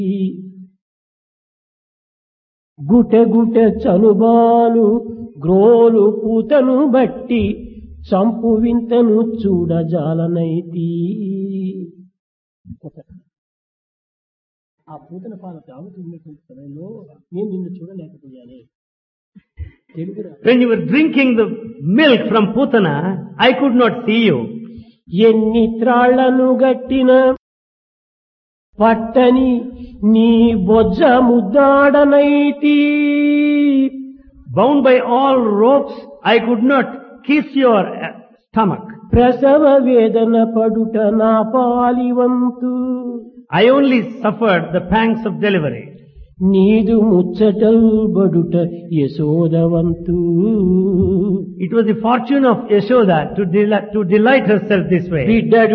గుటె గుటె చనుబాలు గ్రోలు పూతను బట్టి చంపు వింతను చూడజాలనైతి ఆ పూతన పాల తాగుతున్నటువంటి సమయంలో నేను నిన్ను చూడలేకపోయానే తెలుగురా When you were drinking the milk from Putana, I could not see you. ఎన్ని త్రాళ్లను గట్టిన పట్టని నీ బొజ్జ ముద్దాడనైతి Bound by all ropes, I could not kiss your uh, stomach. ప్రసవ వేదన పడుట నా పాలివంతు I only suffered the pangs of delivery. నీదు ముచ్చటల్ బడుట యశోదవంతు It was the fortune of Yashoda to, deli- to delight herself this way. బిడ్డడు